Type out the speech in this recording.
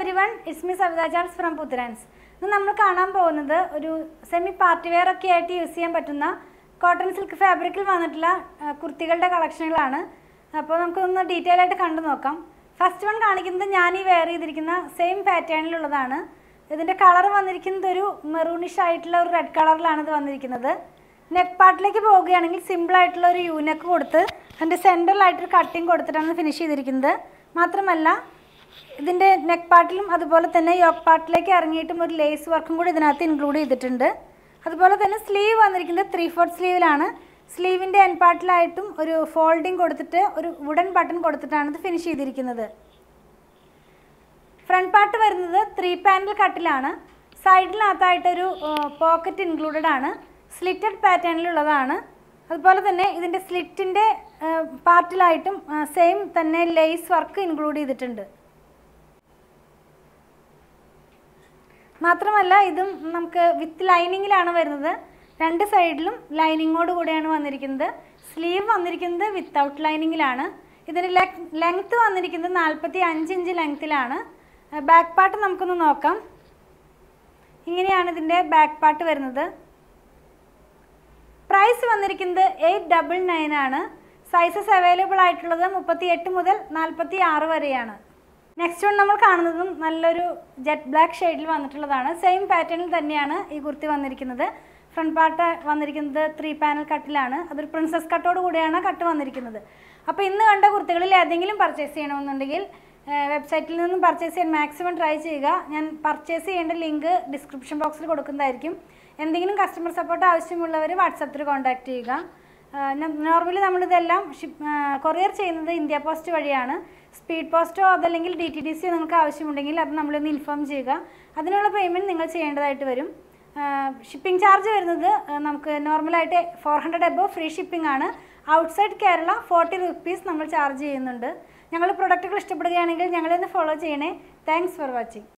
every everyone it's me Savitha Charles from Puthran's ഇന്ന് നമ്മൾ കാണാൻ പോകുന്നത് ഒരു സെമി പാർട്ടി വെയർ ഒക്കെ ആയിട്ട് യൂസ് ചെയ്യാൻ പറ്റുന്ന കോട്ടൺ സിൽക്ക് ഫാബ്രിക്കിൽ വന്നിട്ടുള്ള ആ, കുർത്തികളുടെ കളക്ഷനുകളാണ് അപ്പോൾ നമുക്കൊന്ന് ഡീറ്റെയിൽ ആയിട്ട് കണ്ടു നോക്കാം ഫസ്റ്റ് വൺ കാണിക്കുന്നത് ഞാൻ ഈ വെയർ ചെയ്തിരിക്കുന്ന സെയിം പാറ്റേണിലുള്ളതാണ് ഇതിൻ്റെ കളർ വന്നിരിക്കുന്നത് ഒരു മെറൂണിഷ് ആയിട്ടുള്ള ഒരു റെഡ് കളറിലാണ് ഇത് വന്നിരിക്കുന്നത് നെക്ക് പാർട്ടിലേക്ക് പോവുകയാണെങ്കിൽ സിമ്പിൾ ആയിട്ടുള്ള ഒരു യൂനെക്ക് കൊടുത്ത് അതിൻ്റെ സെൻറ്ററിലായിട്ടൊരു കട്ടിങ് കൊടുത്തിട്ടാണ് ഫിനിഷ് ചെയ്തിരിക്കുന്നത് മാത്രമല്ല ഇതിൻ്റെ നെക്ക് പാർട്ടിലും അതുപോലെ തന്നെ യോക്ക് പാർട്ടിലേക്ക് ഇറങ്ങിയിട്ടും ഒരു ലേസ് വർക്കും കൂടി ഇതിനകത്ത് ഇൻക്ലൂഡ് ചെയ്തിട്ടുണ്ട് അതുപോലെ തന്നെ സ്ലീവ് വന്നിരിക്കുന്നത് ത്രീ ഫോർത്ത് സ്ലീവിലാണ് സ്ലീവിൻ്റെ എൻ പാർട്ടിലായിട്ടും ഒരു ഫോൾഡിങ് കൊടുത്തിട്ട് ഒരു വുഡൻ ബട്ടൺ കൊടുത്തിട്ടാണ് ഇത് ഫിനിഷ് ചെയ്തിരിക്കുന്നത് ഫ്രണ്ട് പാർട്ട് വരുന്നത് ത്രീ പാനൽ കട്ടിലാണ് സൈഡിനകത്തായിട്ടൊരു പോക്കറ്റ് ഇൻക്ലൂഡഡ് ആണ് സ്ലിറ്റഡ് പാറ്റേണിലുള്ളതാണ് അതുപോലെ തന്നെ ഇതിൻ്റെ സ്ലിറ്റിൻ്റെ പാർട്ടിലായിട്ടും സെയിം തന്നെ ലേസ് വർക്ക് ഇൻക്ലൂഡ് ചെയ്തിട്ടുണ്ട് മാത്രമല്ല ഇതും നമുക്ക് വിത്ത് ലൈനിങ്ങിലാണ് വരുന്നത് രണ്ട് സൈഡിലും ലൈനിങ്ങോട് കൂടിയാണ് വന്നിരിക്കുന്നത് സ്ലീവ് വന്നിരിക്കുന്നത് വിത്തൗട്ട് ലൈനിങ്ങിലാണ് ഇതിന് ലെങ്ത്ത് വന്നിരിക്കുന്നത് നാൽപ്പത്തി അഞ്ച് ഇഞ്ച് ലെങ്ത്തിലാണ് ബാക്ക് പാർട്ട് നമുക്കൊന്ന് നോക്കാം ഇങ്ങനെയാണ് ഇതിൻ്റെ ബാക്ക് പാർട്ട് വരുന്നത് പ്രൈസ് വന്നിരിക്കുന്നത് എയ്റ്റ് ഡബിൾ നയൻ ആണ് സൈസസ് അവൈലബിൾ ആയിട്ടുള്ളത് മുപ്പത്തി എട്ട് മുതൽ നാൽപ്പത്തി ആറ് വരെയാണ് നെക്സ്റ്റ് വൺ നമ്മൾ കാണുന്നതും നല്ലൊരു ജെറ്റ് ബ്ലാക്ക് ഷെയ്ഡിൽ വന്നിട്ടുള്ളതാണ് സെയിം പാറ്റേണിൽ തന്നെയാണ് ഈ കുർത്തി വന്നിരിക്കുന്നത് ഫ്രണ്ട് പാർട്ട് വന്നിരിക്കുന്നത് ത്രീ പാനൽ കട്ടിലാണ് അതൊരു പ്രിൻസസ് കട്ടോട് കൂടിയാണ് കട്ട് വന്നിരിക്കുന്നത് അപ്പോൾ ഇന്ന് കണ്ട കുർത്തികളിൽ ഏതെങ്കിലും പർച്ചേസ് ചെയ്യണമെന്നുണ്ടെങ്കിൽ വെബ്സൈറ്റിൽ നിന്നും പർച്ചേസ് ചെയ്യാൻ മാക്സിമം ട്രൈ ചെയ്യുക ഞാൻ പർച്ചേസ് ചെയ്യേണ്ട ലിങ്ക് ഡിസ്ക്രിപ്ഷൻ ബോക്സിൽ കൊടുക്കുന്നതായിരിക്കും എന്തെങ്കിലും കസ്റ്റമർ സപ്പോർട്ട് ആവശ്യമുള്ളവർ വാട്സപ്പിൽ കോൺടാക്റ്റ് ചെയ്യുക നോർമലി നമ്മളിതെല്ലാം ഷിപ്പ് കൊറിയർ ചെയ്യുന്നത് ഇന്ത്യ പോസ്റ്റ് വഴിയാണ് സ്പീഡ് പോസ്റ്റോ അതല്ലെങ്കിൽ ഡി ടി ഡി സിയോ നിങ്ങൾക്ക് ആവശ്യമുണ്ടെങ്കിൽ അത് നമ്മളൊന്ന് ഇൻഫോം ചെയ്യുക അതിനുള്ള പേയ്മെൻറ്റ് നിങ്ങൾ ചെയ്യേണ്ടതായിട്ട് വരും ഷിപ്പിംഗ് ചാർജ് വരുന്നത് ആ, നമുക്ക് നോർമലായിട്ട് four hundred above free shipping ആണ് ഔട്ട്സൈഡ് കേരള ഫോർട്ടി റുപ്പീസ് നമ്മൾ ചാർജ് ചെയ്യുന്നുണ്ട് ഞങ്ങൾ പ്രൊഡക്റ്റുകൾ ഇഷ്ടപ്പെടുകയാണെങ്കിൽ ഞങ്ങളെ ഒന്ന് ഫോളോ ചെയ്യണേ താങ്ക്സ് ഫോർ വാച്ചിങ്